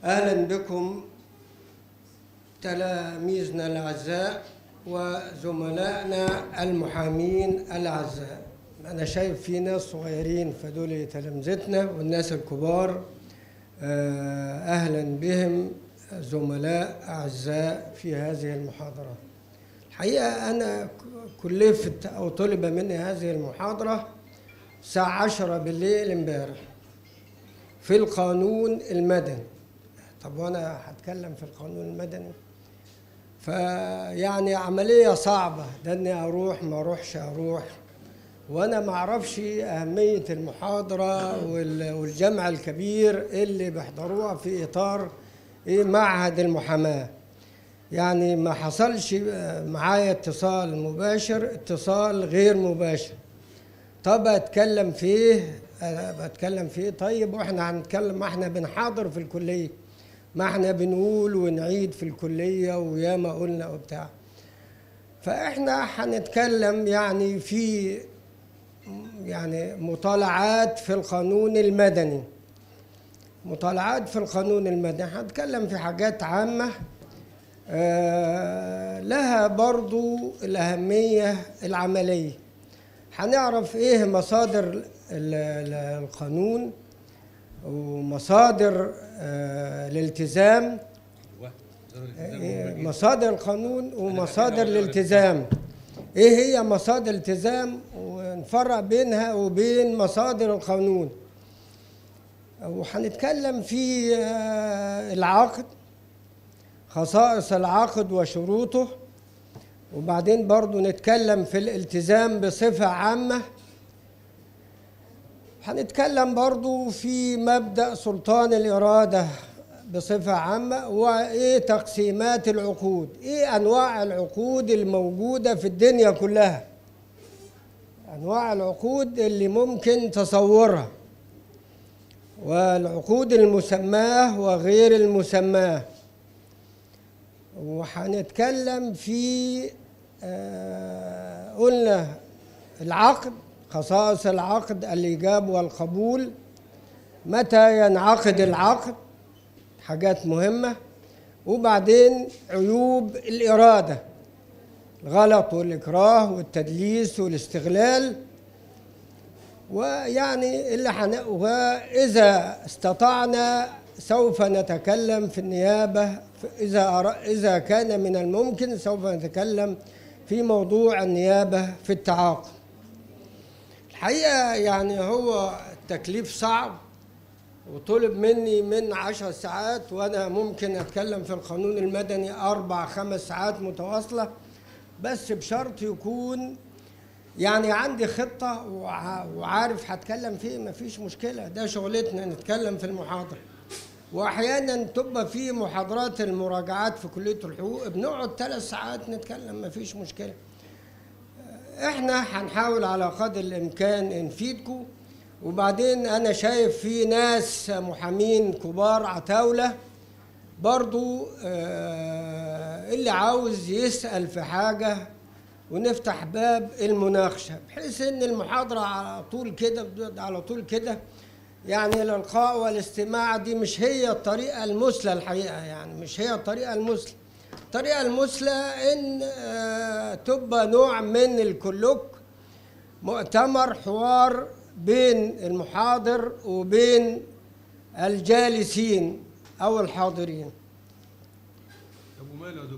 أهلا بكم تلاميذنا الأعزاء وزملائنا المحامين الأعزاء أنا شايف في ناس صغيرين فدول تلامذتنا والناس الكبار آه، أهلا بهم زملاء أعزاء في هذه المحاضرة الحقيقة أنا ك- كلفت أو طلب مني هذه المحاضرة الساعة عشرة بالليل امبارح في القانون المدني طب وانا هتكلم في القانون المدني فيعني عملية صعبة ده اني اروح ما اروحش اروح وانا ما اعرفش اهمية المحاضرة وال- والجمع الكبير اللي بيحضروها في اطار ايه معهد المحاماة يعني ما حصلش معايا اتصال مباشر اتصال غير مباشر طب اتكلم فيه أه بتكلم فيه طيب واحنا هنتكلم ما احنا بنحاضر في الكليه ما احنا بنقول ونعيد في الكليه وياما قلنا وبتاع فاحنا هنتكلم يعني في يعني مطالعات في القانون المدني مطالعات في القانون المدني هنتكلم في حاجات عامه آه، لها برضو الأهمية العملية هنعرف إيه مصادر ال- ال- القانون ومصادر آه، الالتزام إيه مصادر القانون ومصادر الالتزام ايه هي مصادر الالتزام ونفرق بينها وبين مصادر القانون وهنتكلم في آه، العقد خصائص العقد وشروطه وبعدين برضو نتكلم في الالتزام بصفة عامة هنتكلم برضو في مبدأ سلطان الإرادة بصفة عامة وإيه تقسيمات العقود إيه أنواع العقود الموجودة في الدنيا كلها أنواع العقود اللي ممكن تصورها والعقود المسماة وغير المسماه وهنتكلم في آه، قلنا العقد خصائص العقد الإيجاب والقبول متى ينعقد العقد حاجات مهمة وبعدين عيوب الإرادة الغلط والإكراه والتدليس والاستغلال ويعني اللي حن... وإذا استطعنا سوف نتكلم في النيابة ف- إذا أر... إذا كان من الممكن سوف نتكلم في موضوع النيابة في التعاقد الحقيقة يعني هو التكليف صعب وطلب مني من عشر ساعات وأنا ممكن أتكلم في القانون المدني أربع خمس ساعات متواصلة بس بشرط يكون يعني عندي خطة وع- وعارف هتكلم فيه مفيش مشكلة ده شغلتنا نتكلم في المحاضرة واحيانا تبقى في محاضرات المراجعات في كليه الحقوق بنقعد ثلاث ساعات نتكلم مفيش مشكله احنا هنحاول على قدر الامكان نفيدكم وبعدين انا شايف في ناس محامين كبار عتاوله برضو آه، اللي عاوز يسال في حاجه ونفتح باب المناقشه بحيث ان المحاضره على طول كده على طول كده يعني الالقاء والاستماع دي مش هي الطريقه المثلى الحقيقه يعني مش هي الطريقه المثلى الطريقه المثلى ان آه، تبقى نوع من الكلوك مؤتمر حوار بين المحاضر وبين الجالسين او الحاضرين طب وماله يا دكتور؟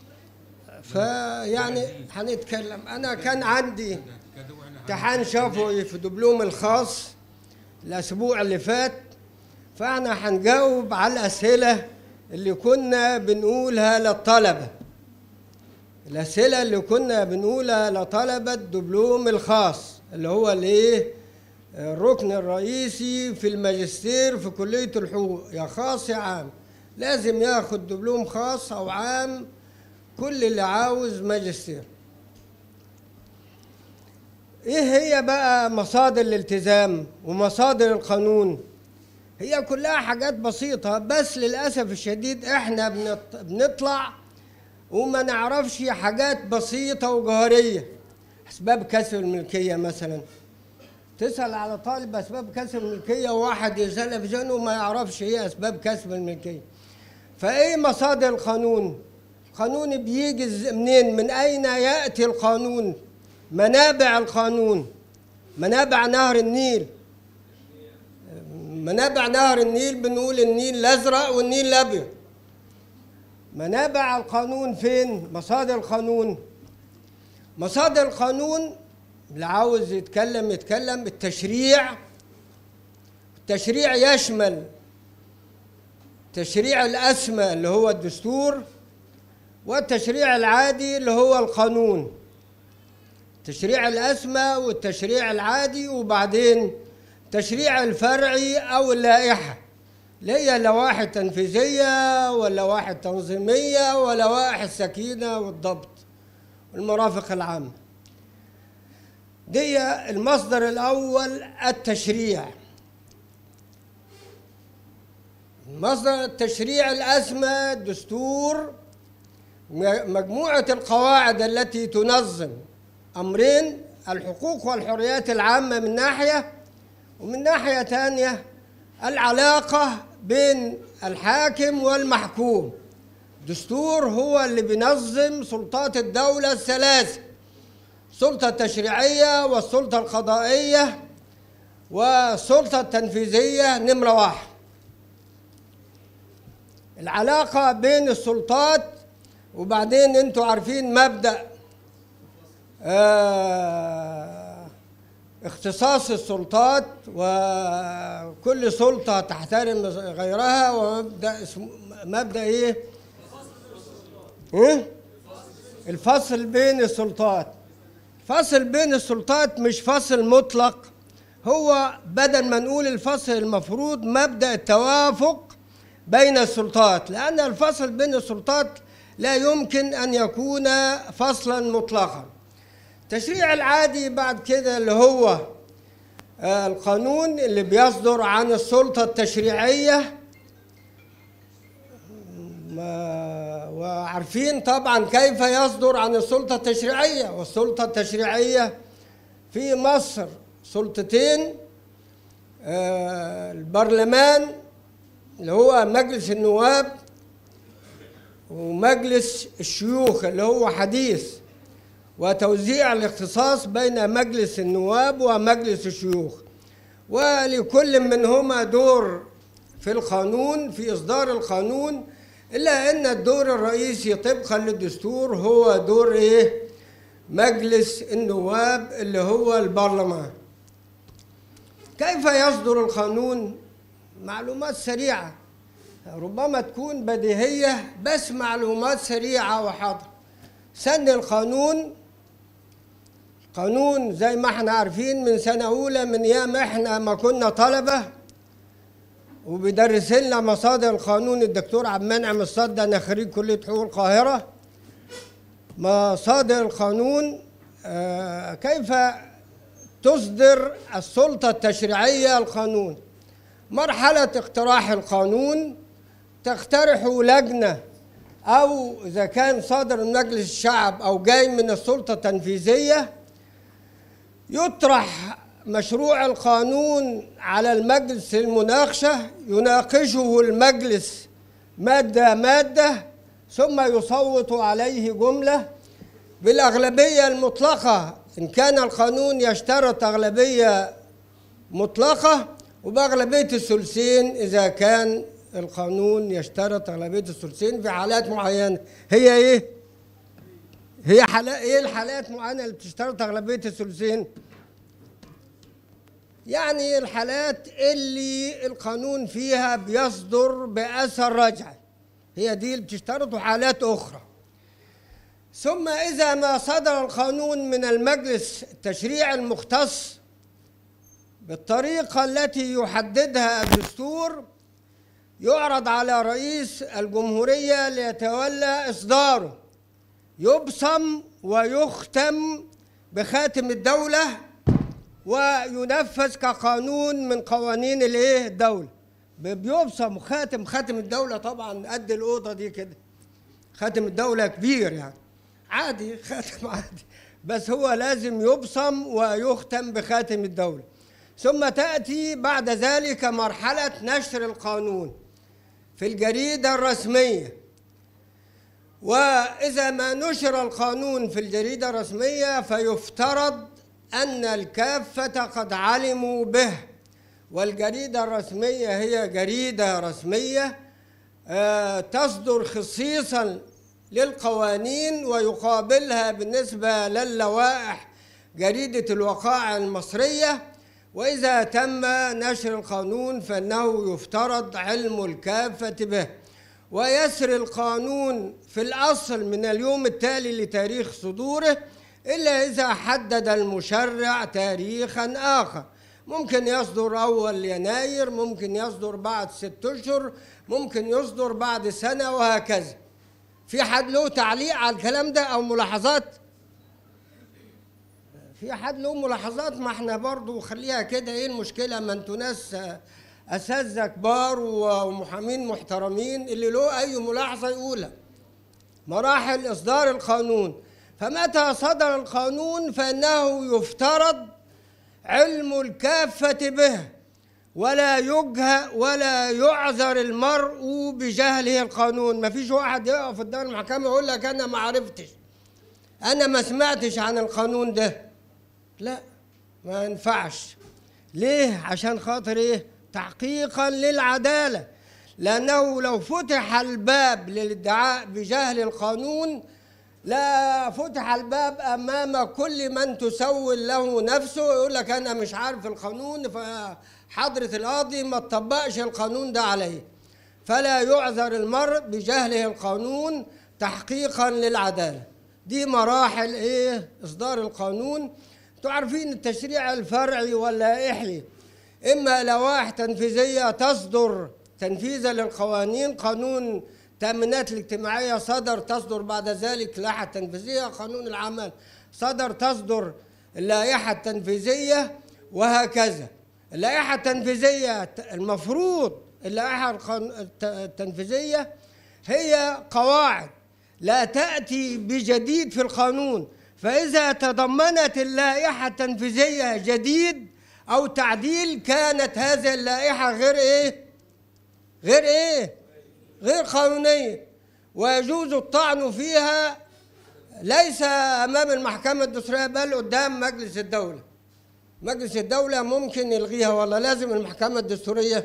فيعني هنتكلم انا كان عندي كده واحنا امتحان شفوي في دبلوم الخاص الاسبوع اللي فات فاحنا هنجاوب على الاسئله اللي كنا بنقولها للطلبه الاسئله اللي كنا بنقولها لطلبه دبلوم الخاص اللي هو الايه الركن الرئيسي في الماجستير في كليه الحقوق يا خاص يا عام لازم ياخد دبلوم خاص او عام كل اللي عاوز ماجستير ايه هي بقى مصادر الالتزام ومصادر القانون هي كلها حاجات بسيطة بس للأسف الشديد احنا بنط- بنطلع وما نعرفش حاجات بسيطة وجوهرية أسباب كسر الملكية مثلا تسأل على طالب أسباب كسب الملكية وواحد يسألها في ذهنه ما يعرفش إيه أسباب كسب الملكية فإيه مصادر القانون؟ القانون بيجي إز- منين؟ من أين يأتي القانون؟ منابع القانون منابع نهر النيل منابع نهر النيل بنقول النيل الأزرق والنيل الأبيض منابع القانون فين؟ مصادر القانون مصادر القانون اللي عاوز يتكلم يتكلم التشريع التشريع يشمل التشريع الأسمى اللي هو الدستور والتشريع العادي اللي هو القانون التشريع الأسمى والتشريع العادي وبعدين التشريع الفرعي أو اللائحة اللي هي لوائح تنفيذية واللوائح تنظيمية ولوائح السكينة والضبط والمرافق العامة دي المصدر الأول التشريع مصدر التشريع الأسمى الدستور م- مجموعة القواعد التي تنظم أمرين الحقوق والحريات العامة من ناحية ومن ناحية ثانية العلاقة بين الحاكم والمحكوم دستور هو اللي بينظم سلطات الدولة الثلاث السلطة التشريعية والسلطة القضائية والسلطة التنفيذية نمرة واحد العلاقة بين السلطات وبعدين انتوا عارفين مبدأ آه اختصاص السلطات وكل سلطة تحترم غيرها ومبدأ اسمه مبدأ ايه؟ ايه؟ الفصل بين السلطات فصل بين السلطات مش فصل مطلق هو بدل ما نقول الفصل المفروض مبدأ التوافق بين السلطات لأن الفصل بين السلطات لا يمكن أن يكون فصلا مطلقا التشريع العادي بعد كده اللي هو آه، القانون اللي بيصدر عن السلطة التشريعية ما- وعارفين طبعا كيف يصدر عن السلطة التشريعية والسلطة التشريعية في مصر سلطتين آه، البرلمان اللي هو مجلس النواب ومجلس الشيوخ اللي هو حديث وتوزيع الاختصاص بين مجلس النواب ومجلس الشيوخ ولكل منهما دور في القانون في إصدار القانون إلا أن الدور الرئيسي طبقا للدستور هو دور إيه؟ مجلس النواب اللي هو البرلمان كيف يصدر القانون؟ معلومات سريعة ربما تكون بديهية بس معلومات سريعة وحاضرة سن القانون قانون زي ما احنا عارفين من سنة أولى من أيام احنا ما كنا طلبة وبيدرس لنا مصادر القانون الدكتور عبد المنعم الصد أنا خريج كلية حقوق القاهرة مصادر القانون آه، كيف تصدر السلطة التشريعية القانون مرحلة اقتراح القانون تقترح لجنة أو إذا كان صادر من مجلس الشعب أو جاي من السلطة التنفيذية يطرح مشروع القانون على المجلس المناقشة يناقشه المجلس مادة مادة ثم يصوت عليه جملة بالأغلبية المطلقة إن كان القانون يشترط أغلبية مطلقة وبأغلبية الثلثين إذا كان القانون يشترط أغلبية الثلثين في حالات معينة هي إيه؟ هي حالات إيه الحالات معينة اللي بتشترط أغلبية الثلثين؟ يعني الحالات اللي القانون فيها بيصدر بأثر رجعي هي دي اللي بتشترط وحالات أخرى ثم إذا ما صدر القانون من المجلس التشريع المختص بالطريقة التي يحددها الدستور يعرض على رئيس الجمهورية ليتولى إصداره يبصم ويختم بخاتم الدولة وينفذ كقانون من قوانين الايه الدولة بيبصم خاتم خاتم الدولة طبعا قد الأوضة دي كده خاتم الدولة كبير يعني عادي خاتم عادي بس هو لازم يبصم ويختم بخاتم الدولة ثم تأتي بعد ذلك مرحلة نشر القانون في الجريدة الرسمية وإذا ما نشر القانون في الجريدة الرسمية فيفترض أن الكافة قد علموا به والجريدة الرسمية هي جريدة رسمية آه، تصدر خصيصا للقوانين ويقابلها بالنسبة للوائح جريدة الوقائع المصرية وإذا تم نشر القانون فإنه يفترض علم الكافة به ويسري القانون في الأصل من اليوم التالي لتاريخ صدوره إلا إذا حدد المشرع تاريخا آخر ممكن يصدر أول يناير ممكن يصدر بعد ست أشهر ممكن يصدر بعد سنة وهكذا في حد له تعليق على الكلام ده أو ملاحظات في حد له ملاحظات ما احنا برضو خليها كده ايه المشكلة ما انتوا ناس آه، أساتذة كبار ومحامين محترمين اللي له أي ملاحظة يقولها مراحل إصدار القانون فمتى صدر القانون فإنه يفترض علم الكافة به ولا يجهى ولا يعذر المرء بجهله القانون ما فيش واحد يقف قدام المحكمة يقول لك أنا ما عرفتش أنا ما سمعتش عن القانون ده لا ما ينفعش ليه عشان خاطر ايه تحقيقا للعدالة لأنه لو فتح الباب للادعاء بجهل القانون لا فتح الباب أمام كل من تسول له نفسه يقول لك أنا مش عارف القانون فحضرة القاضي ما تطبقش القانون ده عليه فلا يعذر المرء بجهله القانون تحقيقا للعدالة دي مراحل ايه اصدار القانون انتوا عارفين التشريع الفرعي واللائحي اما لوائح تنفيذيه تصدر تنفيذا للقوانين قانون التامينات الاجتماعيه صدر تصدر بعد ذلك لائحه تنفيذيه قانون العمل صدر تصدر اللائحه التنفيذيه وهكذا اللائحه التنفيذيه المفروض اللائحه القان- الت- التنفيذيه هي قواعد لا تأتي بجديد في القانون فإذا تضمنت اللائحة التنفيذية جديد أو تعديل كانت هذه اللائحة غير إيه؟ غير إيه؟ غير قانونية ويجوز الطعن فيها ليس أمام المحكمة الدستورية بل قدام مجلس الدولة مجلس الدولة ممكن يلغيها ولا لازم المحكمة الدستورية؟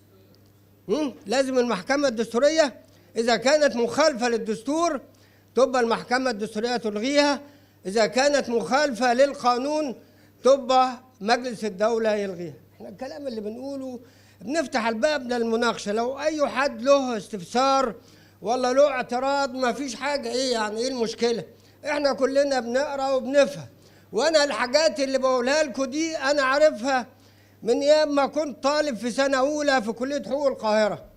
مم؟ لازم المحكمة الدستورية إذا كانت مخالفة للدستور تبقى المحكمة الدستورية تلغيها إذا كانت مخالفة للقانون تبقى مجلس الدولة يلغيها احنا الكلام اللي بنقوله بنفتح الباب للمناقشة لو أي حد له استفسار ولا له اعتراض ما فيش حاجة إيه يعني إيه المشكلة احنا كلنا بنقرأ وبنفهم وأنا الحاجات اللي بقولها لكم دي أنا عارفها من ايام ما كنت طالب في سنه اولى في كليه حقوق القاهره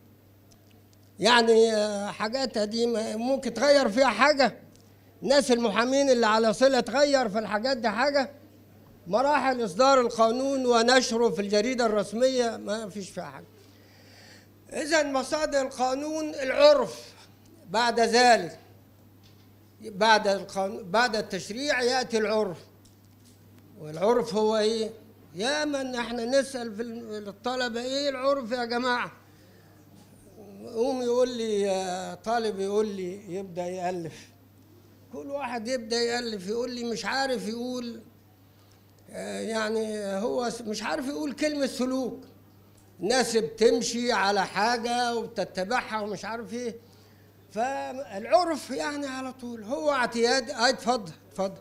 يعني آه، حاجات قديمه ممكن تغير فيها حاجه الناس المحامين اللي على صله تغير في الحاجات دي حاجه مراحل اصدار القانون ونشره في الجريده الرسميه ما فيش فيها حاجه اذا مصادر القانون العرف بعد ذلك بعد القانون بعد التشريع ياتي العرف والعرف هو ايه؟ يا من احنا نسال في الطلبه ايه العرف يا جماعه؟ يقوم يقول لي يا طالب يقول لي يبدا يالف كل واحد يبدا يالف يقول لي مش عارف يقول آه، يعني هو س- مش عارف يقول كلمه سلوك الناس بتمشي على حاجه وبتتبعها ومش عارف ايه فالعرف يعني على طول هو اعتياد اه اتفضل اتفضل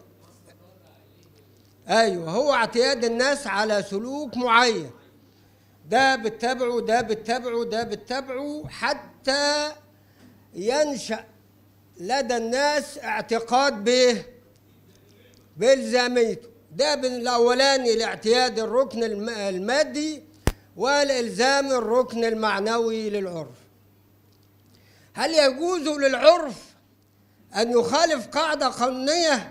ايوه هو اعتياد الناس على سلوك معين ده بتتبعه ده بتتبعه ده بتتبعه حتى ينشا لدى الناس اعتقاد به بالزاميته ده من الاولاني الاعتياد الركن الم- المادي والالزام الركن المعنوي للعرف هل يجوز للعرف ان يخالف قاعده قانونيه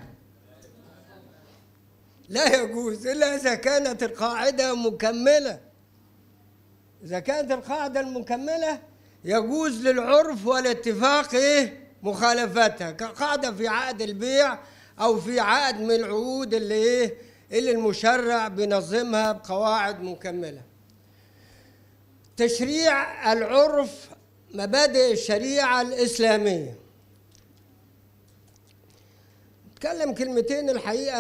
لا يجوز الا اذا كانت القاعده مكمله اذا كانت القاعده المكمله يجوز للعرف والاتفاق ايه مخالفتها كقاعده في عقد البيع او في عقد من العقود اللي ايه اللي المشرع بينظمها بقواعد مكملة تشريع العرف مبادئ الشريعة الإسلامية اتكلم كلمتين الحقيقة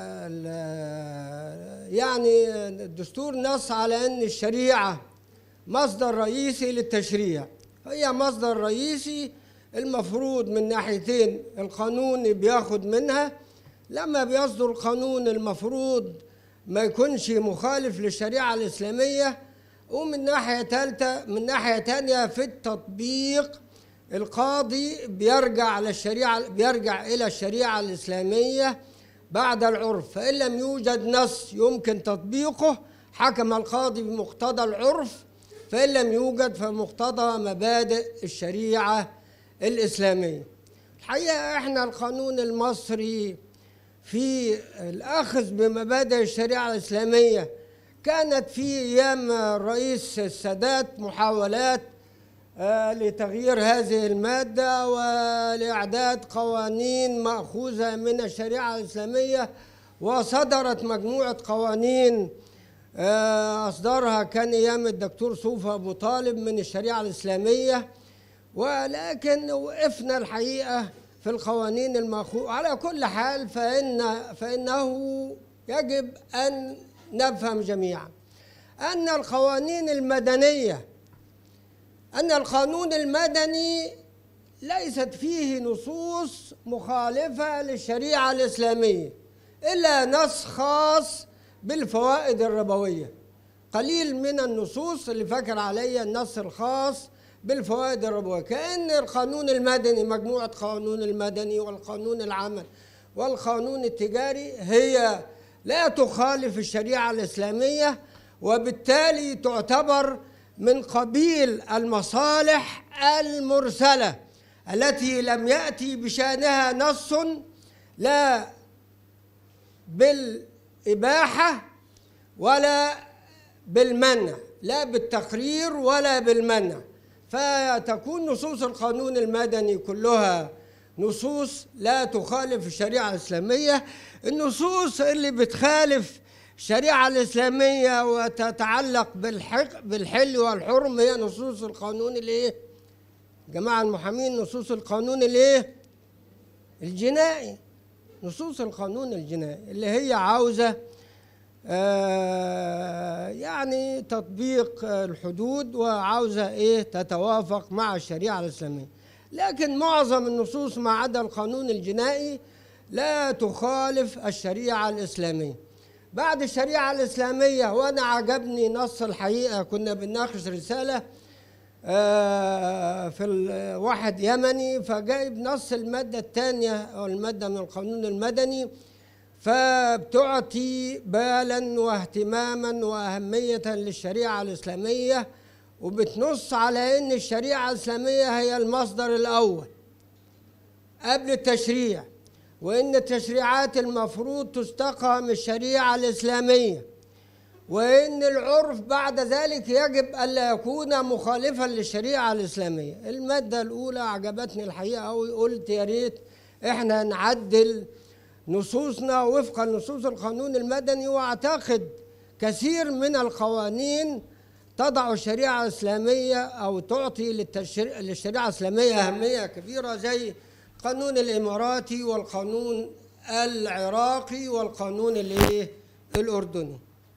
ال- يعني الدستور نص على أن الشريعة مصدر رئيسي للتشريع هي مصدر رئيسي المفروض من ناحيتين القانون بياخد منها لما بيصدر القانون المفروض ما يكونش مخالف للشريعة الإسلامية ومن ناحية ثالثة من ناحية تانية في التطبيق القاضي بيرجع للشريعة بيرجع إلى الشريعة الإسلامية بعد العرف فإن لم يوجد نص يمكن تطبيقه حكم القاضي بمقتضى العرف فإن لم يوجد فمقتضى مبادئ الشريعة الإسلامية الحقيقة إحنا القانون المصري في الأخذ بمبادئ الشريعة الإسلامية كانت في أيام الرئيس السادات محاولات آه، لتغيير هذه المادة ولإعداد قوانين مأخوذة من الشريعة الإسلامية وصدرت مجموعة قوانين آه، أصدرها كان أيام الدكتور صوفي أبو طالب من الشريعة الإسلامية ولكن وقفنا الحقيقة في القوانين المأخوذة على كل حال فإن فإنه يجب أن نفهم جميعا أن القوانين المدنية أن القانون المدني ليست فيه نصوص مخالفة للشريعة الإسلامية إلا نص خاص بالفوائد الربوية قليل من النصوص اللي فاكر عليا النص الخاص بالفوائد الربوية كأن القانون المدني مجموعة قانون المدني والقانون العمل والقانون التجاري هي لا تخالف الشريعة الإسلامية وبالتالي تعتبر من قبيل المصالح المرسلة التي لم يأتي بشأنها نص لا بالإباحة ولا بالمنع لا بالتقرير ولا بالمنع فتكون نصوص القانون المدني كلها نصوص لا تخالف الشريعة الإسلامية النصوص اللي بتخالف الشريعة الإسلامية وتتعلق بالحق بالحل والحرم هي نصوص القانون الإيه؟ جماعة المحامين نصوص القانون الإيه؟ الجنائي نصوص القانون الجنائي اللي هي عاوزة آه يعني تطبيق الحدود وعاوزة إيه تتوافق مع الشريعة الإسلامية لكن معظم النصوص ما عدا القانون الجنائي لا تخالف الشريعة الإسلامية بعد الشريعة الإسلامية وأنا عجبني نص الحقيقة كنا بنناقش رسالة آه، في ال- واحد يمني فجايب نص المادة الثانية أو المادة من القانون المدني فبتعطي بالا واهتماما وأهمية للشريعة الإسلامية وبتنص على أن الشريعة الإسلامية هي المصدر الأول قبل التشريع وإن التشريعات المفروض تستقى من الشريعة الإسلامية وإن العرف بعد ذلك يجب ألا يكون مخالفا للشريعة الإسلامية المادة الأولى عجبتني الحقيقة أوي قلت يا ريت إحنا نعدل نصوصنا وفق نصوص القانون المدني وأعتقد كثير من القوانين تضع الشريعة الإسلامية أو تعطي للتشريع للشريعة الإسلامية أهمية كبيرة زي القانون الإماراتي والقانون العراقي والقانون الإيه؟ الأردني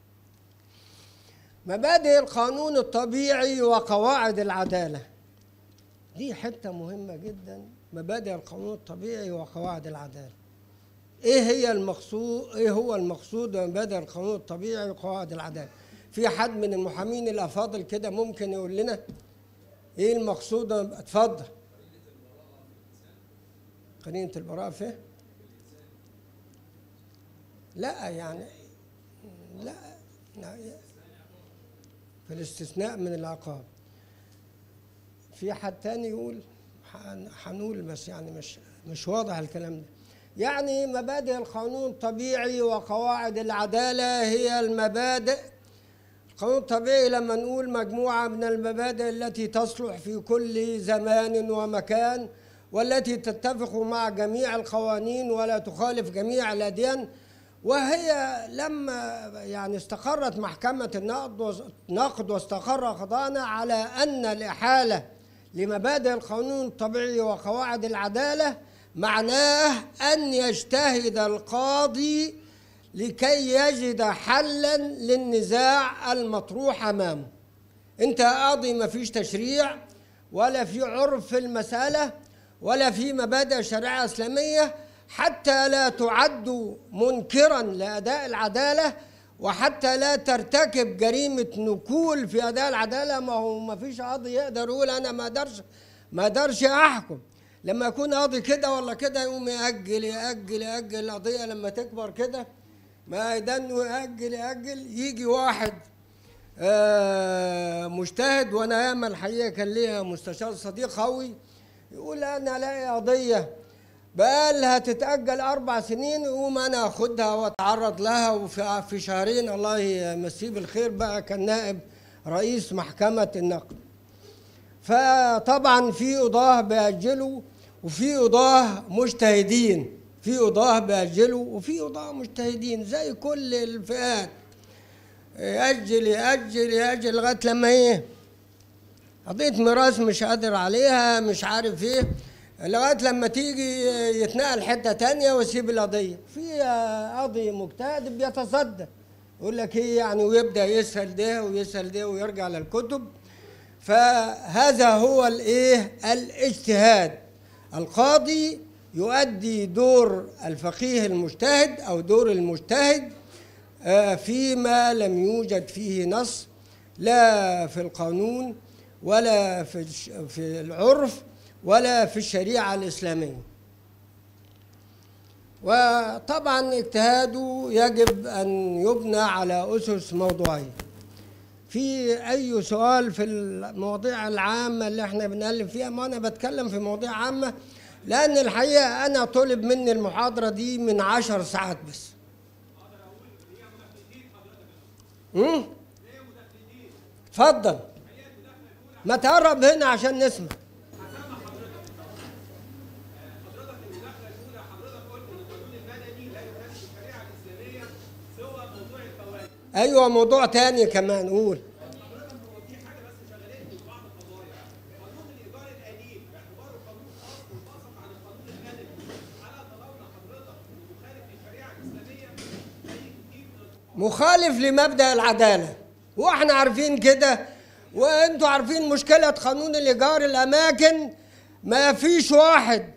مبادئ القانون الطبيعي وقواعد العدالة دي حتة مهمة جدا مبادئ القانون الطبيعي وقواعد العدالة ايه هي المقصود ايه هو المقصود بمبادئ القانون الطبيعي وقواعد العدالة في حد من المحامين الافاضل كده ممكن يقول لنا ايه المقصود اتفضل قرينة البراءة فيه لا يعني لا, لا في الاستثناء من العقاب في حد تاني يقول هن- هنقول بس يعني مش مش واضح الكلام ده يعني مبادئ القانون الطبيعي وقواعد العدالة هي المبادئ القانون الطبيعي لما نقول مجموعة من المبادئ التي تصلح في كل زمان ومكان والتي تتفق مع جميع القوانين ولا تخالف جميع الأديان وهي لما يعني استقرت محكمة النقد وز- النقد واستقر قضاءنا على أن الإحالة لمبادئ القانون الطبيعي وقواعد العدالة معناه أن يجتهد القاضي لكي يجد حلا للنزاع المطروح أمامه أنت قاضي ما فيش تشريع ولا في عرف في المسألة ولا في مبادئ شريعة إسلامية حتى لا تعد منكرا لأداء العدالة وحتى لا ترتكب جريمة نكول في أداء العدالة ما هو ما فيش قاضي يقدر يقول أنا ما أقدرش ما أقدرش أحكم لما يكون قاضي كده ولا كده يقوم يأجل يأجل يأجل القضية لما تكبر كده ما يدنه يأجل يأجل يجي واحد آه، مجتهد وانا ياما الحقيقه كان ليا مستشار صديق قوي يقول انا الاقي قضيه بقالها تتاجل اربع سنين يقوم انا اخدها واتعرض لها وفي في شهرين الله يمسيه بالخير بقى كان نائب رئيس محكمه النقد فطبعا في قضاه بيأجلوا وفي قضاه مجتهدين في قضاه بيأجلوا وفي قضاه مجتهدين زي كل الفئات يأجل يأجل يأجل لغاية لما إيه قضية ميراث مش قادر عليها مش عارف إيه لغاية لما تيجي يتنقل حتة تانية ويسيب القضية في قاضي مجتهد بيتصدى يقول لك إيه يعني ويبدأ يسأل ده ويسأل ده ويرجع للكتب فهذا هو الإيه الاجتهاد القاضي يؤدي دور الفقيه المجتهد أو دور المجتهد آه، فيما لم يوجد فيه نص لا في القانون ولا في الش- في العرف ولا في الشريعة الإسلامية وطبعا اجتهاده يجب أن يبنى على أسس موضوعية في أي سؤال في المواضيع العامة اللي احنا بنتكلم فيها ما أنا بتكلم في مواضيع عامة لأن الحقيقة أنا طلب مني المحاضرة دي من عشر ساعات بس امم اتفضل ما تقرب هنا عشان نسمع ايوه موضوع تاني كمان قول مخالف لمبدأ العدالة واحنا عارفين كده وانتوا عارفين مشكلة قانون الإيجار الأماكن ما فيش واحد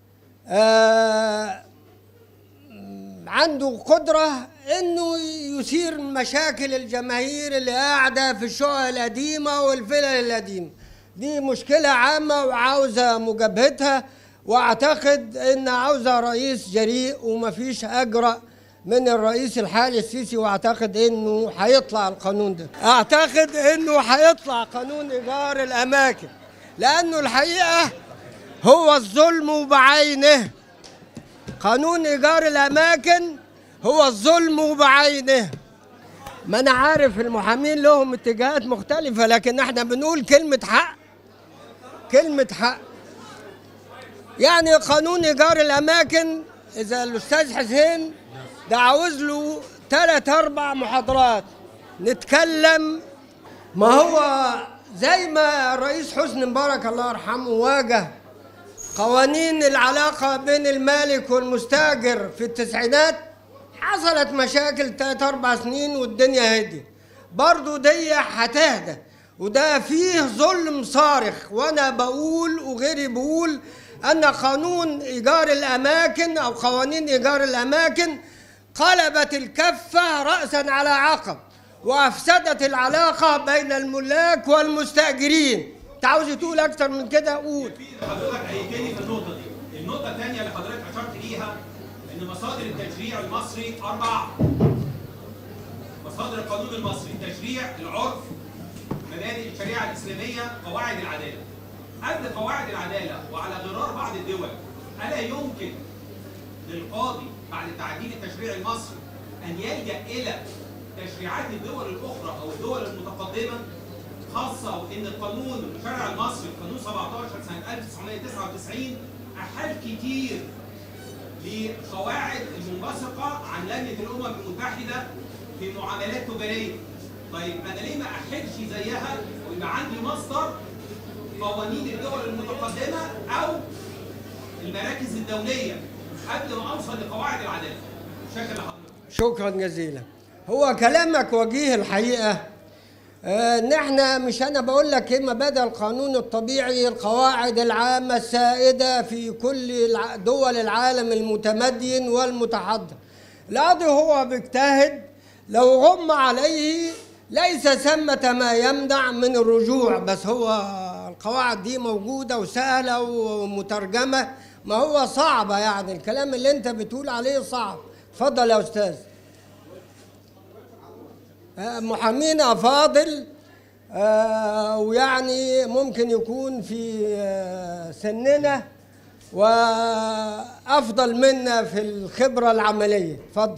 آه عنده قدرة انه يثير مشاكل الجماهير اللي قاعدة في الشقق القديمة والفلل القديمة دي مشكلة عامة وعاوزة مجابهتها واعتقد ان عاوزة رئيس جريء ومفيش اجرأ من الرئيس الحالي السيسي واعتقد انه هيطلع القانون ده اعتقد انه هيطلع قانون ايجار الاماكن لانه الحقيقة هو الظلم بعينه قانون ايجار الاماكن هو الظلم بعينه ما انا عارف المحامين لهم اتجاهات مختلفة لكن احنا بنقول كلمة حق كلمة حق يعني قانون ايجار الاماكن اذا الاستاذ حسين ده عاوز له ثلاث اربع محاضرات نتكلم ما هو زي ما الرئيس حسني مبارك الله يرحمه واجه قوانين العلاقة بين المالك والمستاجر في التسعينات حصلت مشاكل تلات أربع سنين والدنيا هدي برضو دي هتهدى وده فيه ظلم صارخ وأنا بقول وغيري بقول أن قانون إيجار الأماكن أو قوانين إيجار الأماكن قلبت الكفة رأسا على عقب وأفسدت العلاقة بين الملاك والمستأجرين أنت عاوز تقول أكتر من كده قول حضرتك هيجيني في النقطة دي. النقطة الثانية اللي حضرتك أشرت ليها إن مصادر التشريع المصري أربعة. مصادر القانون المصري، التشريع، العرف، مبادئ الشريعة الإسلامية، قواعد العدالة. قبل قواعد العدالة وعلى غرار بعض الدول، ألا يمكن للقاضي بعد تعديل التشريع المصري أن يلجأ إلى تشريعات الدول الأخرى أو الدول المتقدمة خاصة وإن القانون الشرع المصري قانون 17 سنة 1999 أحال كتير لقواعد المنبثقه عن لجنه الامم المتحده في معاملات تجاريه. طيب انا ليه ما احلش زيها ويبقى عندي مصدر قوانين الدول المتقدمه او المراكز الدوليه قبل ما اوصل لقواعد العداله. شكرا لحضرتك. شكرا جزيلا هو كلامك وجيه الحقيقه آه، ان احنا مش انا بقول لك ايه مبادئ القانون الطبيعي القواعد العامه السائده في كل الع- دول العالم المتمدن والمتحضر القاضي هو بيجتهد لو غم عليه ليس ثمة ما يمنع من الرجوع بس هو القواعد دي موجودة وسهلة ومترجمة ما هو صعبة يعني الكلام اللي انت بتقول عليه صعب اتفضل يا استاذ آه، محامينا فاضل آه، ويعني ممكن يكون في آه، سننا وافضل منا في الخبره العمليه اتفضل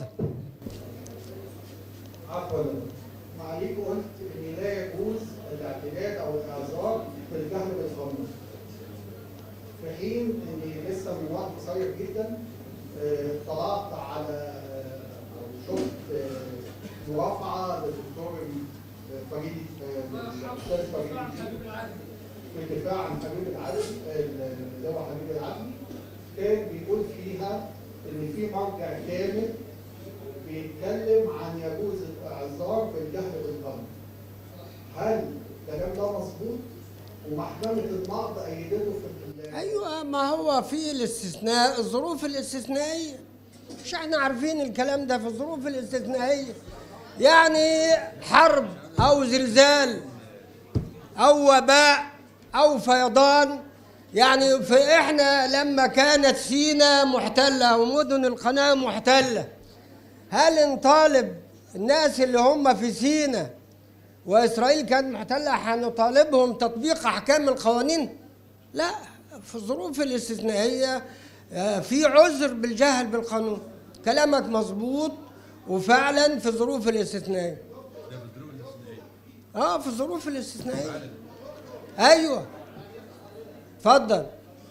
عفوا معاليك قلت ان لا يجوز الاعتداد او الاعذار في الجهل بالقانون في حين اني لسه من وقت قصير جدا آه، اطلعت على او شفت آه، مرافعه للدكتور فريد آه، الاستاذ فريد الدين في الدفاع عن حبيب العدل اللي هو حبيب العدل كان بيقول فيها ان في مرجع كامل بيتكلم عن يجوز الاعذار بالجهل بالقانون. هل الكلام ده مظبوط؟ ومحكمه النقض ايدته في ال- ايوه ما هو في الاستثناء الظروف الاستثنائيه مش احنا عارفين الكلام ده في الظروف الاستثنائيه يعني حرب او زلزال او وباء او فيضان يعني في احنا لما كانت سينا محتله ومدن القناه محتله هل نطالب الناس اللي هم في سينا واسرائيل كانت محتله هنطالبهم تطبيق احكام القوانين؟ لا في الظروف الاستثنائيه آه، في عذر بالجهل بالقانون كلامك مظبوط وفعلا في الظروف الاستثنائيه ده بالظروف الاستثنائيه اه في الظروف الاستثنائيه ايوه اتفضل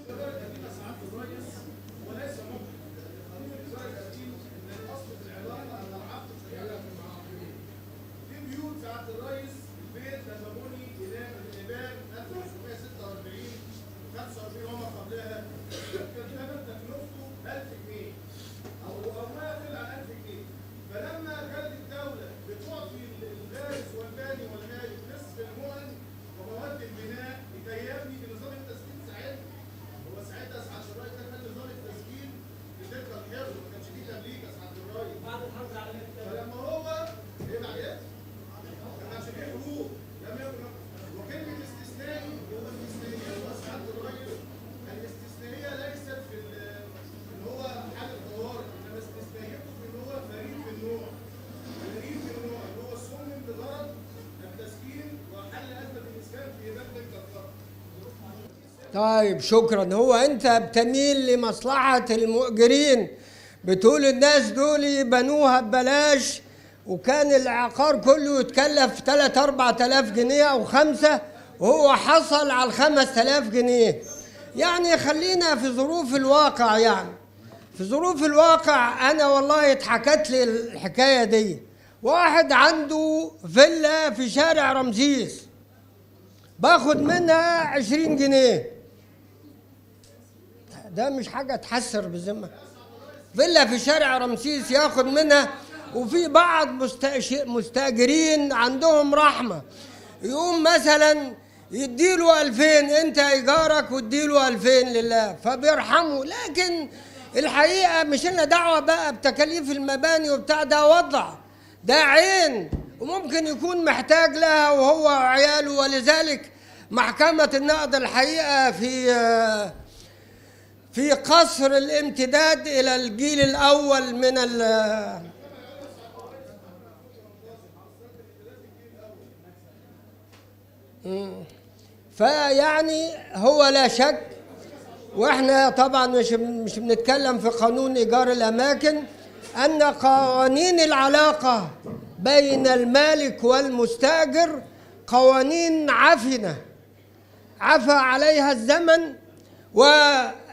في بيوت سعاده الرئيس البيت لما بني الى الابان 1946 45 وما قبلها كان ثمن تكلفته 1000 جنيه او او ما يقل عن 1000 جنيه فلما كانت الدوله بتعطي الغارس والباني والمالك نصف المؤن ومواد البناء لكي يبني بنظام التسكين ساعتها هو ساعتها سعاده الرئيس ده كان نظام التسكين بتلك الحفظ ما كانش فيه تمليك يا سعاده الرئيس بعد الحرب العالميه فلما هو ايه بعدين؟ ما كانش فيه حروب لم يكن وكلمة استثنائي هو الاستثنائية وأسعاد الرئيس الاستثنائية ليست في ال- إن هو حالة طوارئ إنما استثنائيته في إن هو فريد في النوع فريد في النوع اللي هو صمم بغرض التسكين وحل أزمة الإسكان في مملكة القطر طيب شكرا هو انت بتميل لمصلحة المؤجرين بتقول الناس دول بنوها ببلاش وكان العقار كله يتكلف 3 4000 جنيه او خمسة وهو حصل على ال 5000 جنيه يعني خلينا في ظروف الواقع يعني في ظروف الواقع انا والله اتحكت لي الحكايه دي واحد عنده فيلا في شارع رمسيس باخد منها 20 جنيه ده مش حاجة تحسر بالذمة فيلا في شارع رمسيس ياخد منها وفي بعض مستأش- مستأجرين عندهم رحمة يقوم مثلا يديله ألفين انت ايجارك واديله ألفين لله فبيرحموا لكن الحقيقة مش لنا دعوة بقى بتكاليف المباني وبتاع ده وضع ده عين وممكن يكون محتاج لها وهو وعياله ولذلك محكمة النقد الحقيقة في آه، في قصر الامتداد الى الجيل الاول من ال مم. فيعني هو لا شك واحنا طبعا مش مش بنتكلم في قانون ايجار الاماكن ان قوانين العلاقه بين المالك والمستاجر قوانين عفنه عفى عليها الزمن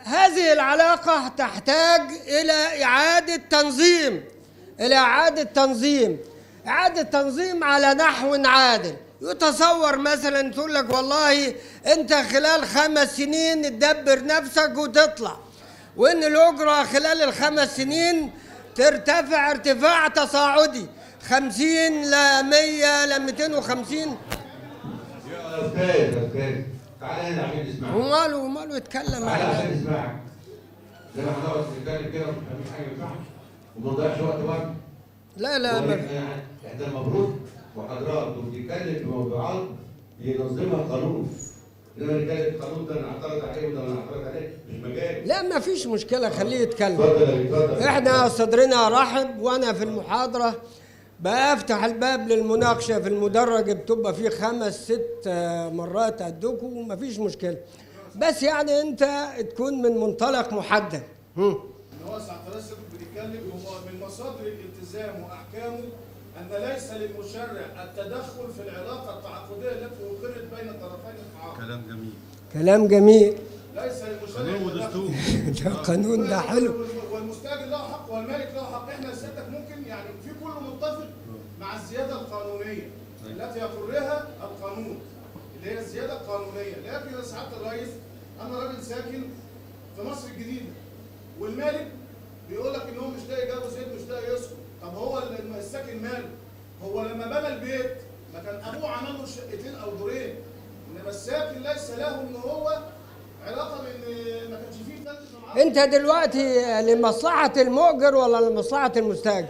هذه العلاقة تحتاج إلى إعادة تنظيم إلى إعادة تنظيم إعادة تنظيم على نحو عادل يتصور مثلا تقول لك والله أنت خلال خمس سنين تدبر نفسك وتطلع وإن الأجرة خلال الخمس سنين ترتفع ارتفاع تصاعدي خمسين ل 100 ل 250 يا استاذ يا استاذ تعالى هنا عشان نسمعك وماله وماله يتكلم تعالى على عشان نسمعك زي ما هنقعد نتكلم كده ومش فاهمين حاجه ما ينفعش وما نضيعش وقت برضه لا لا ما في. يعني احنا المفروض محاضرات وبنتكلم في موضوعات ينظمها قانون انما نتكلم في قانون ده نعترض عليه وده نعترض عليه مش مجال لا ما فيش مشكلة خليه يتكلم اتفضل يا بيه، اتفضل احنا صدرنا رحب وانا في المحاضرة بفتح الباب للمناقشة في المدرج بتبقى فيه خمس ست آه، مرات قدكم ومفيش مشكلة بس يعني انت تكون من منطلق محدد هم. ان هو ساعة لسه بنتكلم هو من مصادر الالتزام واحكامه ان ليس للمشرع التدخل في العلاقه التعاقديه التي اقرت بين طرفي التعاقد كلام جميل كلام جميل ليس للمشرع قانون التدخل. ودستور ده القانون ده حلو والمستاجر له حق والمالك له حق احنا سيادتك ممكن يعني في كله متفق مع الزياده القانونيه التي يقرها القانون اللي هي الزياده القانونيه لكن يا سعاده الرئيس انا راجل ساكن في مصر الجديده والمالك بيقول لك ان هو مش لاقي جابه زيت مش لاقي يسكن طب هو ال- الساكن ماله هو لما بنى البيت ما كان ابوه عمل له شقتين او دورين انما الساكن ليس له ان هو علاقه بان ما كانش فيه تلت معاه انت دلوقتي لمصلحة المؤجر ولا لمصلحة المستاجر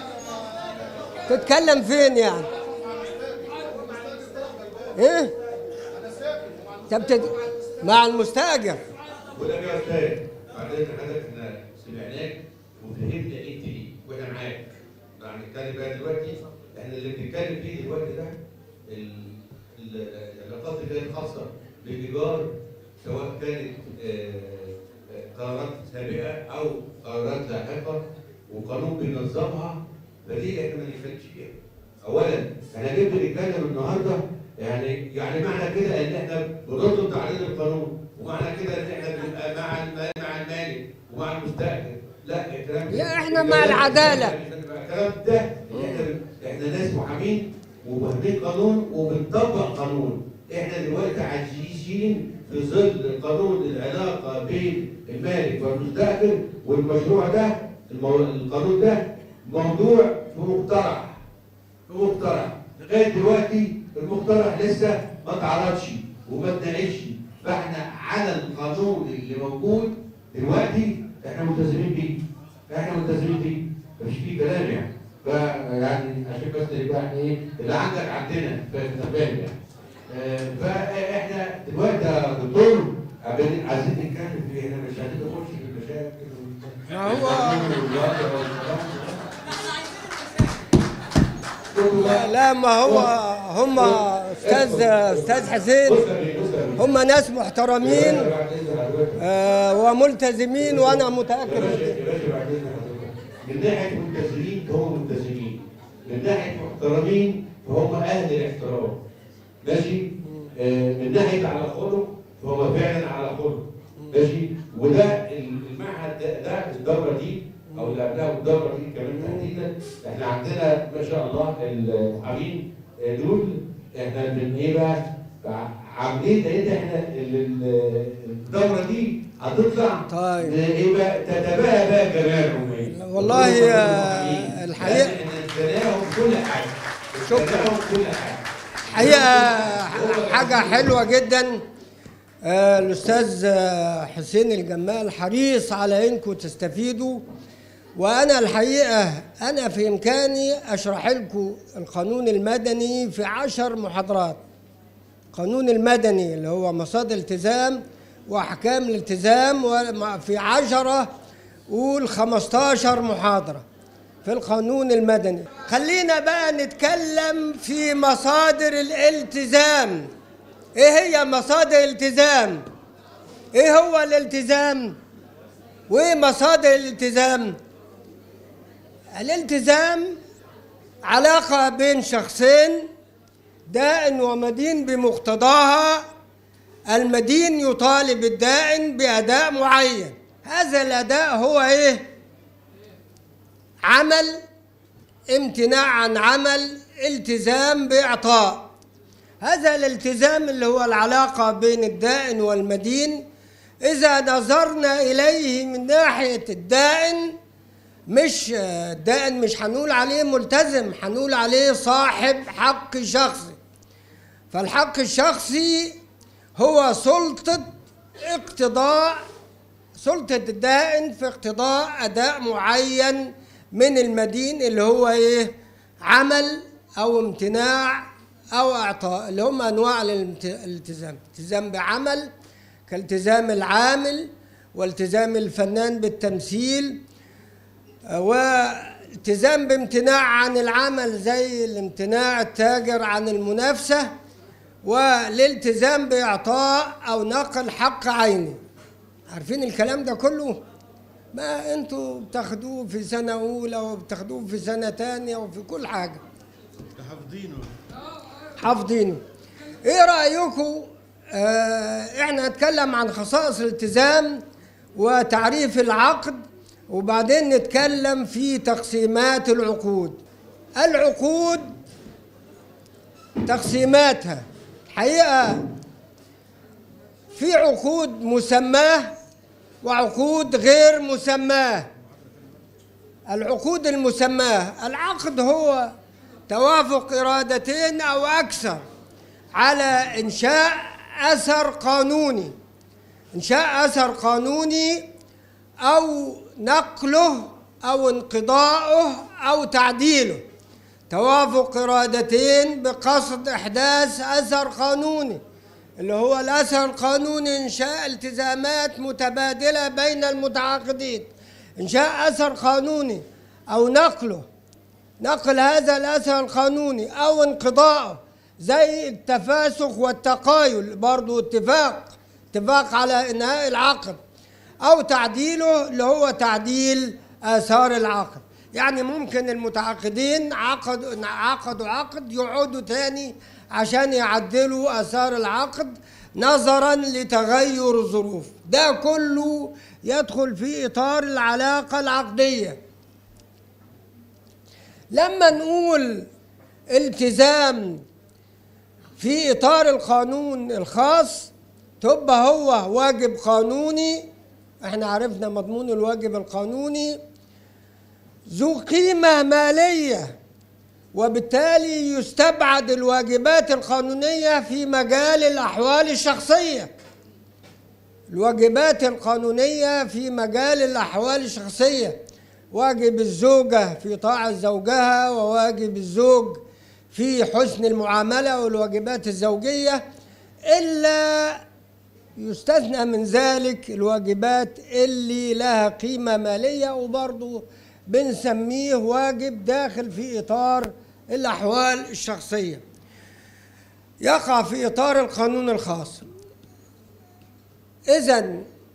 تتكلم فين يعني ايه طب تت... مع المستاجر وده يا استاذ بعدين حضرتك احنا سمعناك وفهمنا انت ايه واحنا معاك يعني نتكلم بقى دلوقتي احنا اللي بنتكلم فيه دلوقتي ده ال- ال- العلاقات اللي هي الخاصه بالايجار سواء كانت آه، آه، قرارات سابقه او قرارات لاحقه وقانون بينظمها فدي احنا ما نتكلمش فيها. اولا احنا جيت بنتكلم النهارده يعني يعني معنى كده ان احنا بنضد تعديل القانون ومعنى كده ان احنا بنبقى مع الم- مع المالك ومع المستاجر لا الكلام ده- لا، إحنا مع العدالة. الكلام ده إن احنا احنا ناس محامين وفاهمين قانون وبنطبق قانون احنا دلوقتي عايشين في ظل قانون العلاقه بين المالك والمستاجر والمشروع ده المو... القانون ده موضوع في مقترح في مقترح لغايه دلوقتي المقترح لسه ما اتعرضش وما اتناقشش فاحنا على القانون اللي موجود دلوقتي احنا ملتزمين بيه احنا ملتزمين بيه مفيش فيه كلام يعني فيعني عشان بس يبقى احنا ايه اللي عندك عندنا فاهم يعني آه، فاحنا دلوقتي يا دكتور عايزين عايزين نتكلم في احنا مش عايزين نخش في المشاكل وال- ما هو- والوضع والكلام لا, لا ما هو هم استاذ استاذ حسين بص يا بيه، بص يا بيه. هم ناس محترمين بعد إذن حضرتك. آه وملتزمين وانا يا متاكد باشا يا باشا بعد اذن حضرتك من ناحيه ملتزمين فهم ملتزمين من ناحيه محترمين فهم اهل الاحترام ماشي آه من ناحيه على خلق فهم فعلا على خلق ماشي وده المعهد ده, ده الدوره دي او اللي قبلها والدوره دي كمان تحديدا احنا عندنا ما شاء الله المحامين آه، دول احنا من ايه بقى عاملين لان احنا ال- ال- الدوره دي هتطلع طيب. ايه بقى تتباهى بقى جمالهم ايه والله يا الحقيقة- احنا كل حاجه شكراً. اديناهم كل حاجه حقيقه حاجه حلوه جدا آه، الاستاذ آه، حسين الجمال حريص على انكم تستفيدوا وانا الحقيقه انا في امكاني اشرح لكم القانون المدني في عشر محاضرات قانون المدني اللي هو مصادر التزام واحكام الالتزام وم- في عشرة قول 15 محاضرة في القانون المدني خلينا بقى نتكلم في مصادر الالتزام ايه هي مصادر الالتزام ايه هو الالتزام وايه مصادر الالتزام الالتزام علاقة بين شخصين دائن ومدين بمقتضاها المدين يطالب الدائن بأداء معين هذا الأداء هو إيه؟ عمل امتناع عن عمل التزام بإعطاء هذا الالتزام اللي هو العلاقة بين الدائن والمدين إذا نظرنا إليه من ناحية الدائن مش الدائن مش هنقول عليه ملتزم هنقول عليه صاحب حق شخصي فالحق الشخصي هو سلطة اقتضاء سلطة الدائن في اقتضاء أداء معين من المدين اللي هو إيه؟ عمل أو امتناع أو إعطاء اللي هم أنواع الالت- الالتزام التزام بعمل كالتزام العامل والتزام الفنان بالتمثيل والتزام بامتناع عن العمل زي الامتناع التاجر عن المنافسة والالتزام بإعطاء أو نقل حق عيني عارفين الكلام ده كله ما انتوا بتاخدوه في سنة أولى وبتاخدوه في سنة تانية وفي كل حاجة حافظينه حافظينه ايه رأيكم آه احنا هنتكلم عن خصائص الالتزام وتعريف العقد وبعدين نتكلم في تقسيمات العقود العقود تقسيماتها الحقيقة في عقود مسماه وعقود غير مسماه العقود المسماه العقد هو توافق إرادتين أو أكثر على إنشاء أثر قانوني إنشاء أثر قانوني أو نقله أو انقضاؤه أو تعديله توافق إرادتين بقصد إحداث أثر قانوني اللي هو الأثر القانوني إنشاء التزامات متبادلة بين المتعاقدين إنشاء أثر قانوني أو نقله نقل هذا الأثر القانوني أو انقضاءه زي التفاسخ والتقايل برضو اتفاق اتفاق على إنهاء العقد أو تعديله اللي هو تعديل آثار العقد يعني ممكن المتعاقدين عقد عقدوا عقد يقعدوا تاني عشان يعدلوا آثار العقد نظرا لتغير الظروف ده كله يدخل في إطار العلاقة العقدية لما نقول التزام في اطار القانون الخاص تبقى هو واجب قانوني احنا عرفنا مضمون الواجب القانوني ذو قيمه ماليه وبالتالي يستبعد الواجبات القانونيه في مجال الاحوال الشخصيه الواجبات القانونيه في مجال الاحوال الشخصيه واجب الزوجة في طاعة زوجها وواجب الزوج في حسن المعاملة والواجبات الزوجية إلا يستثنى من ذلك الواجبات اللي لها قيمة مالية وبرضه بنسميه واجب داخل في إطار الأحوال الشخصية يقع في إطار القانون الخاص إذا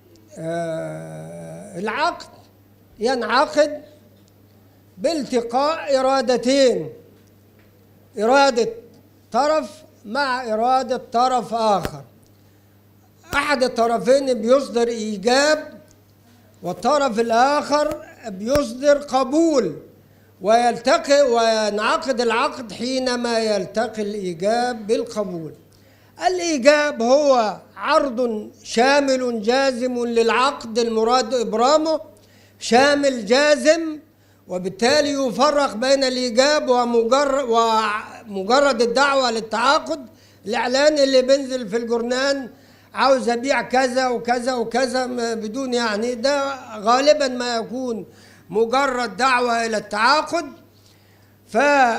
آه العقد ينعقد بالتقاء إرادتين إرادة طرف مع إرادة طرف آخر أحد الطرفين بيصدر إيجاب والطرف الآخر بيصدر قبول ويلتقي وينعقد العقد حينما يلتقي الإيجاب بالقبول الإيجاب هو عرض شامل جازم للعقد المراد إبرامه شامل جازم وبالتالي يفرق بين الإيجاب ومجرد, ومجرد الدعوة للتعاقد الإعلان اللي بينزل في الجرنان عاوز أبيع كذا وكذا وكذا بدون يعني ده غالبا ما يكون مجرد دعوة إلى التعاقد ف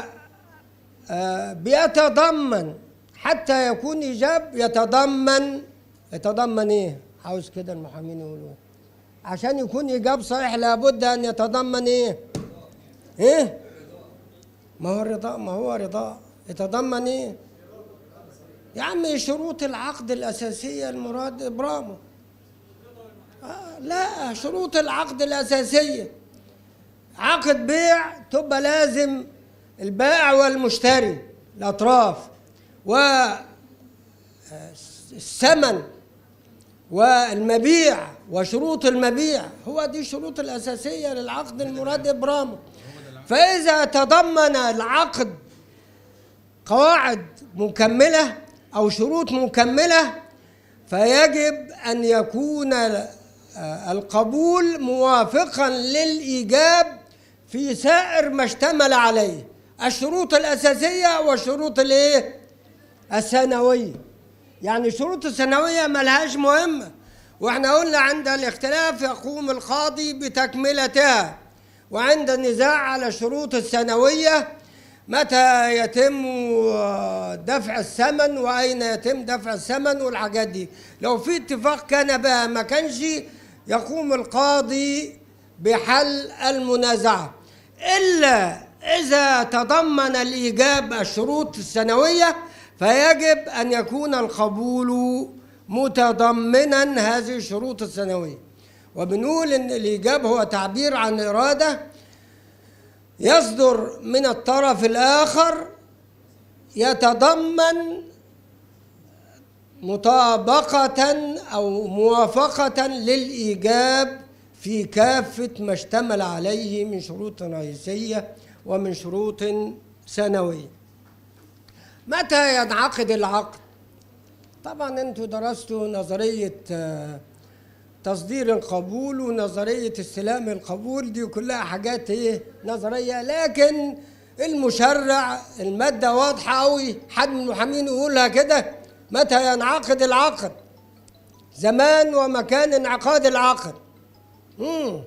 بيتضمن حتى يكون إيجاب يتضمن يتضمن إيه؟ عاوز كده المحامين يقولوا عشان يكون إيجاب صحيح لابد أن يتضمن إيه؟ إيه؟ ما هو الرضا ما هو رضا يتضمن إيه؟ يا عم شروط العقد الأساسية المراد إبرامه آه لا شروط العقد الأساسية عقد بيع تبقى لازم البائع والمشتري الأطراف و الثمن والمبيع وشروط المبيع هو دي الشروط الأساسية للعقد المراد إبرامه فإذا تضمن العقد قواعد مكملة أو شروط مكملة فيجب أن يكون آه، القبول موافقا للإيجاب في سائر ما اشتمل عليه الشروط الأساسية والشروط الإيه؟ الثانوية يعني الشروط الثانوية ملهاش مهمة واحنا قلنا عند الاختلاف يقوم القاضي بتكملتها وعند النزاع على الشروط الثانوية متى يتم آه، دفع الثمن وأين يتم دفع الثمن والحاجات دي لو في اتفاق كان بها ما كانش يقوم القاضي بحل المنازعة إلا إذا تضمن الإيجاب الشروط الثانوية فيجب أن يكون القبول متضمنا هذه الشروط الثانوية وبنقول إن الإيجاب هو تعبير عن إرادة يصدر من الطرف الآخر يتضمن مطابقة أو موافقة للإيجاب في كافة ما اشتمل عليه من شروط رئيسية ومن شروط ثانوية متى ينعقد العقد؟ طبعا انتوا درستوا نظرية آه، تصدير القبول ونظرية استلام القبول دي كلها حاجات ايه نظرية لكن المشرع المادة واضحة أوي حد من المحامين يقولها كده متى ينعقد العقد زمان ومكان انعقاد العقد مم.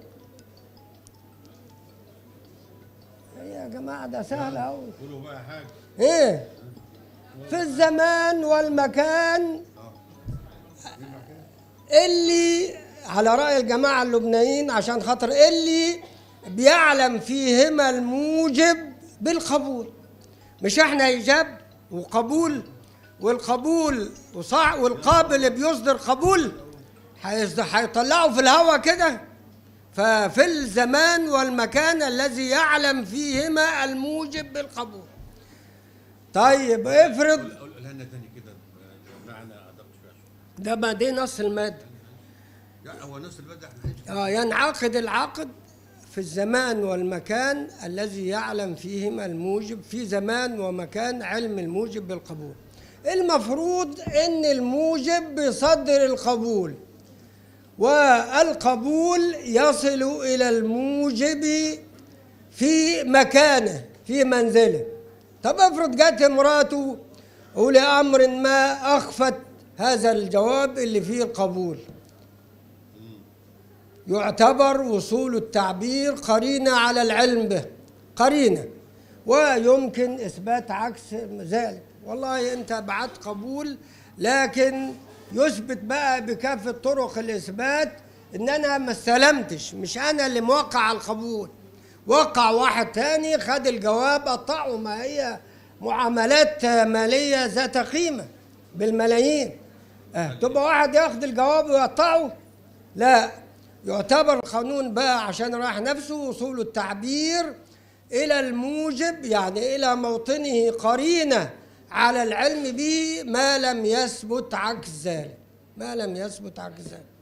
يا جماعة ده سهل أوي قولوا بقى حاجه ايه في الزمان والمكان اللي على رأي الجماعة اللبنانيين عشان خاطر اللي بيعلم فيهما الموجب بالقبول مش احنا ايجاب وقبول والقبول وصع والقابل بيصدر قبول هيصد- هيطلعوا في الهوا كده ففي الزمان والمكان الذي يعلم فيهما الموجب بالقبول طيب افرض قول قولها لنا تاني كده آه، معنى ادق شويه ده ما دي نص المادة لا هو نفس البدء احنا آه ينعقد العقد في الزمان والمكان الذي يعلم فيهما الموجب في زمان ومكان علم الموجب بالقبول المفروض ان الموجب بيصدر القبول والقبول يصل الى الموجب في مكانه في منزله طب افرض جت امراته ولامر ما اخفت هذا الجواب اللي فيه القبول يعتبر وصول التعبير قرينة على العلم به قرينة ويمكن إثبات عكس ذلك والله أنت بعت قبول لكن يثبت بقى بكافة طرق الإثبات إن أنا ما استلمتش مش أنا اللي موقع على القبول وقع واحد تاني خد الجواب قطعه ما هي معاملات مالية ذات قيمة بالملايين آه. تبقى واحد ياخد الجواب ويقطعه لا يعتبر القانون بقى عشان راح نفسه وصول التعبير إلى الموجب يعني إلى موطنه قرينة على العلم به ما لم يثبت عكس ذلك ما لم يثبت عكس ذلك